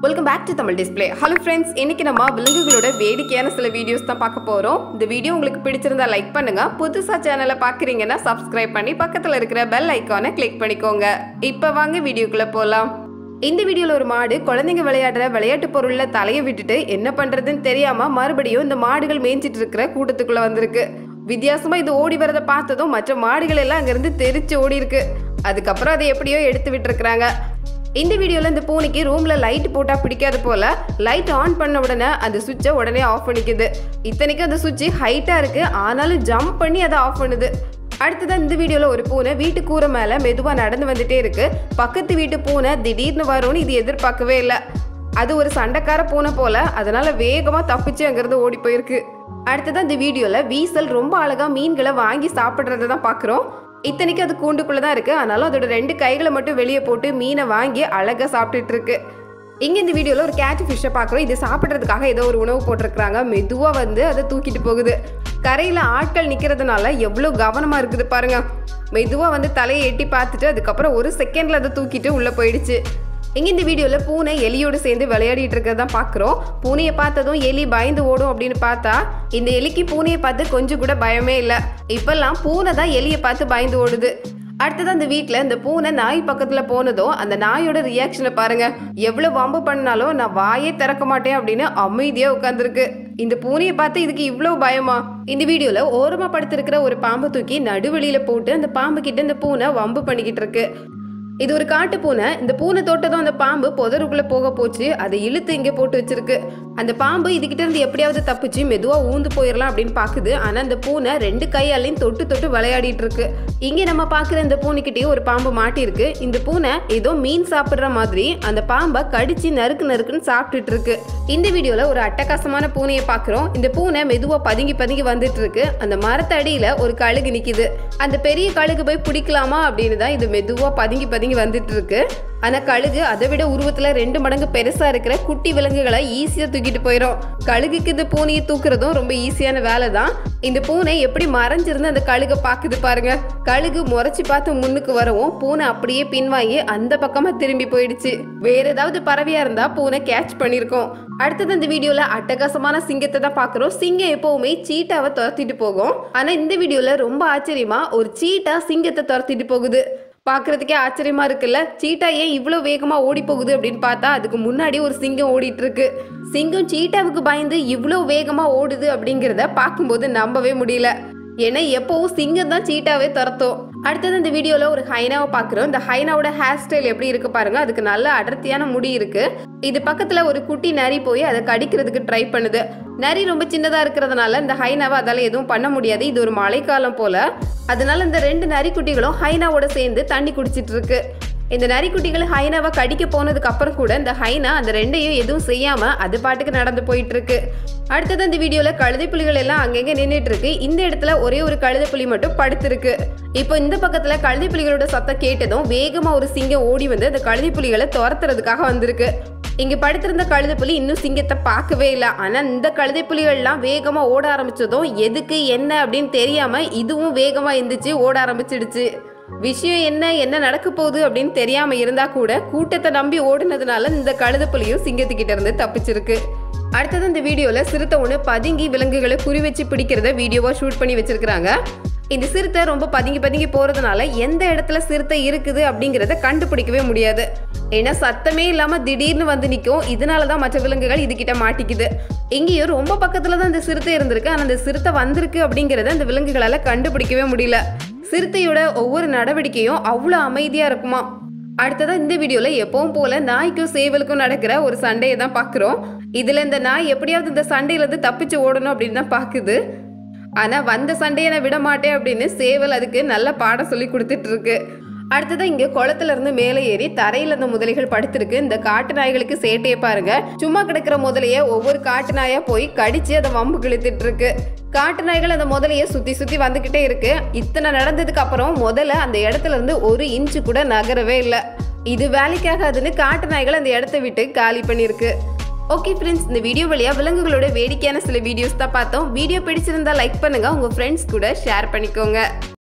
welcome back to Tamil display hello friends இன்னைக்கு நம்ம விலங்குகளோட வேடிக்கையான சில வீடியோஸ் தான் பார்க்க போறோம் இந்த வீடியோ உங்களுக்கு பிடிச்சிருந்தா லைக் பண்ணுங்க புதுசா சேனலை பார்க்குறீங்கன்னா சப்ஸ்கிரைப் பண்ணி பக்கத்துல இருக்கிற பெல் ஐக்கானை கிளிக் பண்ணிக்கோங்க இப்போ வாங்க வீடியோக்குள்ள போலாம் இந்த வீடியோல ஒரு மாடு குழந்தைங்க விளையாடுற விளையாட்டு பொருள்ல தலையை விட்டுட்டு என்ன பண்றதுன்னு தெரியாம மறுபடியும் இந்த மாடுகள் மேய்ஞ்சிட்டு இருக்கிற கூட்டத்துக்குள்ள வந்திருக்கு வித்தியாசமா இது ஓடி வரதை பார்த்ததும் மற்ற மாடுகள் எல்லாம் அங்கிருந்து தெரிச்சு ஓடி இருக்கு அதுக்கப்புறம் அதை எப்படியோ எடுத்து விட்டுருக்குறாங்க இந்த வீடியோல இந்த பூனைக்கு ரூம்ல லைட் போட்டா பிடிக்காது போல லைட் ஆன் பண்ண உடனே அந்த சுவிட்சை உடனே ஆஃப் பண்ணிக்குது இத்தனைக்கும் அந்த சுவிட்ச் ஹைட்டா இருக்கு ஆனாலும் ஜம்ப் பண்ணி அதை ஆஃப் பண்ணுது அடுத்ததான் இந்த வீடியோல ஒரு பூனை வீட்டு கூரை மேல மெதுவா நடந்து வந்துட்டே இருக்கு பக்கத்து வீட்டு பூனை திடீர்னு வரும்னு இது எதிர்பார்க்கவே இல்லை அது ஒரு சண்டைக்கார பூனை போல அதனால வேகமா தப்பிச்சு அங்கிருந்து ஓடி போயிருக்கு அடுத்ததான் இந்த வீடியோல வீசல் ரொம்ப அழகா மீன்களை வாங்கி சாப்பிட்றத தான் பாக்குறோம் இத்தனைக்கு அது கூண்டுக்குள்ள தான் இருக்கு ஆனாலும் அதோட ரெண்டு கைகளை மட்டும் வெளியே போட்டு மீனை வாங்கி அழகா சாப்பிட்டுட்டு இருக்கு இங்க இந்த வீடியோல ஒரு கேட் ஃபிஷ்ஷை பார்க்குறோம் இது சாப்பிட்றதுக்காக ஏதோ ஒரு உணவு போட்டிருக்காங்க மெதுவா வந்து அதை தூக்கிட்டு போகுது கரையில ஆட்கள் நிக்கிறதுனால எவ்வளவு கவனமா இருக்குது பாருங்க மெதுவா வந்து தலையை எட்டி பார்த்துட்டு அதுக்கப்புறம் ஒரு செகண்ட்ல அதை தூக்கிட்டு உள்ள போயிடுச்சு இங்க இந்த வீடியோல பூனை எலியோடு சேர்ந்து விளையாடிட்டு இருக்கிறத பாக்குறோம் பூனையை பார்த்ததும் எலி பயந்து ஓடும் அப்படின்னு பார்த்தா இந்த எலிக்கு பூனையை பார்த்து கொஞ்சம் கூட பயமே இல்லை இப்பெல்லாம் பூனை தான் எலியை பார்த்து பயந்து ஓடுது அடுத்தது அந்த வீட்டில் இந்த பூனை நாய் பக்கத்தில் போனதும் அந்த நாயோட ரியாக்ஷனை பாருங்க எவ்வளோ வம்பு பண்ணாலும் நான் வாயே திறக்க மாட்டேன் அப்படின்னு அமைதியாக உட்காந்துருக்கு இந்த பூனையை பார்த்து இதுக்கு இவ்வளோ பயமா இந்த வீடியோவில் ஓரமாக படுத்திருக்கிற ஒரு பாம்பை தூக்கி நடுவெளியில போட்டு அந்த பாம்பு கிட்ட இந்த பூனை வம்பு பண்ணிக்கிட்டு இருக்கு இது ஒரு காட்டு பூனை இந்த பூனை தொட்டதும் அந்த பாம்பு புதருக்குள்ள போக போச்சு அதை இழுத்து இங்க போட்டு வச்சிருக்கு அந்த பாம்பு இதுகிட்ட இருந்து எப்படியாவது தப்பிச்சு மெதுவா ஊந்து போயிடலாம் அப்படின்னு பாக்குது ஆனா அந்த பூனை ரெண்டு கையாலையும் தொட்டு தொட்டு விளையாடிட்டு இருக்கு இங்க நம்ம பாக்குற இந்த பூனைக்கிட்டயும் ஒரு பாம்பு மாட்டிருக்கு இந்த பூனை ஏதோ மீன் சாப்பிடுற மாதிரி அந்த பாம்பை கடிச்சு நறுக்கு நறுக்குன்னு சாப்பிட்டுட்டு இருக்கு இந்த வீடியோல ஒரு அட்டகாசமான பூனையை பாக்குறோம் இந்த பூனை மெதுவா பதுங்கி பதுங்கி வந்துட்டு இருக்கு அந்த மரத்தடியில ஒரு கழுகு நிக்குது அந்த பெரிய கழுகு போய் பிடிக்கலாமா அப்படின்னு தான் இது மெதுவா பதுங்கி பதுங்கி வந்துட்டு இருக்கு ஆனா கழுகு அதை விட உருவத்துல ரெண்டு மடங்கு பெருசா இருக்கிற குட்டி விலங்குகளை ஈஸியா தூக்கிட்டு போயிடும் கழுகுக்கு இந்த பூனையை தூக்குறதும் ரொம்ப ஈஸியான வேலை தான் இந்த பூனை எப்படி மறைஞ்சிருந்து அந்த கழுகை பாக்குது பாருங்க கழுகு முறைச்சு பார்த்து முன்னுக்கு வரவும் பூனை அப்படியே பின்வாங்கி அந்த பக்கமா திரும்பி போயிடுச்சு வேற ஏதாவது பறவையா இருந்தா பூனை கேட்ச் பண்ணிருக்கோம் அடுத்தது இந்த வீடியோல அட்டகாசமான சிங்கத்தை தான் பாக்குறோம் சிங்கம் எப்பவுமே சீட்டாவை துரத்திட்டு போகும் ஆனா இந்த வீடியோல ரொம்ப ஆச்சரியமா ஒரு சீட்டா சிங்கத்தை துரத்திட்டு போகுது பார்க்கறதுக்கே ஆச்சரியமா இருக்குல்ல சீட்டா ஏன் இவ்வளோ வேகமா ஓடி போகுது அப்படின்னு பார்த்தா அதுக்கு முன்னாடி ஒரு சிங்கம் ஓடிட்டு இருக்கு சிங்கம் சீட்டாவுக்கு பயந்து இவ்வளோ வேகமா ஓடுது அப்படிங்கிறத பார்க்கும்போது நம்பவே முடியல ஏன்னா எப்பவும் சிங்கம் தான் சீட்டாவே துரத்தும் அடுத்தது இந்த வீடியோல ஒரு ஹைனாவை பார்க்குறோம் இந்த ஹைனாவோட ஹேர் ஸ்டைல் எப்படி இருக்கு பாருங்க அதுக்கு நல்ல அடர்த்தியான முடி இருக்கு இது பக்கத்துல ஒரு குட்டி நரி போய் அதை கடிக்கிறதுக்கு ட்ரை பண்ணுது நரி ரொம்ப சின்னதா இருக்கிறதுனால இந்த ஹைனாவை அதால எதுவும் பண்ண முடியாது இது ஒரு மழைக்காலம் போல அதனால இந்த ரெண்டு நரிக்குட்டிகளும் ஹைனாவோட சேர்ந்து தண்ணி குடிச்சிட்டு இருக்கு இந்த நரிக்குட்டிகள் ஹைனாவை கடிக்க போனதுக்கு அப்புறம் கூட இந்த ஹைனா அந்த ரெண்டையும் எதுவும் செய்யாம அது பாட்டுக்கு நடந்து போயிட்டு இருக்கு அடுத்தது இந்த வீடியோல கழுதை புலிகள் எல்லாம் அங்கங்க நின்றுட்டு இருக்கு இந்த இடத்துல ஒரே ஒரு கழுதை புலி மட்டும் படுத்திருக்கு இப்போ இந்த பக்கத்துல கழுதை புலிகளோட சத்தம் கேட்டதும் வேகமா ஒரு சிங்கம் ஓடி வந்து அந்த கழுதை புலிகளை துரத்துறதுக்காக வந்திருக்கு இங்க படுத்திருந்த கழுதை புலி இன்னும் சிங்கத்தை பார்க்கவே இல்லை ஆனா இந்த கழுதை புலிகள்லாம் வேகமா ஓட ஆரம்பிச்சதும் எதுக்கு என்ன அப்படின்னு தெரியாம இதுவும் வேகமா எந்திரிச்சு ஓட ஆரம்பிச்சிடுச்சு விஷயம் என்ன என்ன நடக்க போகுது அப்படின்னு தெரியாம இருந்தா கூட கூட்டத்தை நம்பி ஓடுனதுனால இந்த கழுதை புலியும் சிங்கத்துக்கிட்ட இருந்து தப்பிச்சிருக்கு அடுத்தது இந்த வீடியோல சிறுத்தை ஒன்று பதுங்கி விலங்குகளை குறி வச்சு பிடிக்கிறத வீடியோவா ஷூட் பண்ணி வச்சிருக்காங்க இந்த சிறுத்தை ரொம்ப பதுங்கி பதுங்கி போறதுனால எந்த இடத்துல சிறுத்தை இருக்குது அப்படிங்கிறத கண்டுபிடிக்கவே முடியாது ஏன்னா சத்தமே இல்லாம திடீர்னு வந்து நிற்கும் இதனால தான் மற்ற விலங்குகள் இதுகிட்ட மாட்டிக்குது இங்கேயும் ரொம்ப பக்கத்துல தான் இந்த சிறுத்தை இருந்திருக்கு ஆனால் அந்த சிறுத்தை வந்திருக்கு அப்படிங்கிறத அந்த விலங்குகளால கண்டுபிடிக்கவே முடியல சிறுத்தையோட ஒவ்வொரு நடவடிக்கையும் அவ்வளோ அமைதியா இருக்குமா அடுத்ததா இந்த வீடியோல எப்பவும் போல நாய்க்கும் சேவலுக்கும் நடக்கிற ஒரு சண்டையை தான் பார்க்குறோம் இதுல இந்த நாய் எப்படியாவது இந்த சண்டையில இருந்து தப்பிச்சு ஓடணும் அப்படின்னு தான் பாக்குது ஆனா வந்த சண்டையை நான் விட மாட்டேன் அப்படின்னு சேவல் அதுக்கு நல்ல பாடம் சொல்லி கொடுத்துட்டு இருக்கு அடுத்ததான் இங்க குளத்துல இருந்து மேலே ஏறி தரையில இந்த முதலைகள் படுத்திருக்கு இந்த காட்டு நாய்களுக்கு சேட்டையை பாருங்க சும்மா கிடக்கிற முதலைய ஒவ்வொரு காட்டு நாயா போய் கடிச்சு அதை வம்பு கிழித்துட்டு இருக்கு காட்டு நாய்கள் அந்த முதலைய சுத்தி சுத்தி வந்துகிட்டே இருக்கு இத்தனை நடந்ததுக்கு அப்புறம் முதல்ல அந்த இடத்துல இருந்து ஒரு இன்ச்சு கூட நகரவே இல்லை இது வேலைக்காகாதுன்னு காட்டு நாய்கள் அந்த இடத்த விட்டு காலி பண்ணிருக்கு ஓகே ஃப்ரெண்ட்ஸ் இந்த வீடியோ வழியா விலங்குகளோட வேடிக்கையான சில வீடியோஸ் தான் பார்த்தோம் வீடியோ பிடிச்சிருந்தா லைக் பண்ணுங்க உங்க ஃப்ரெண்ட்ஸ் கூட ஷேர் பண்ணிக்கோங்க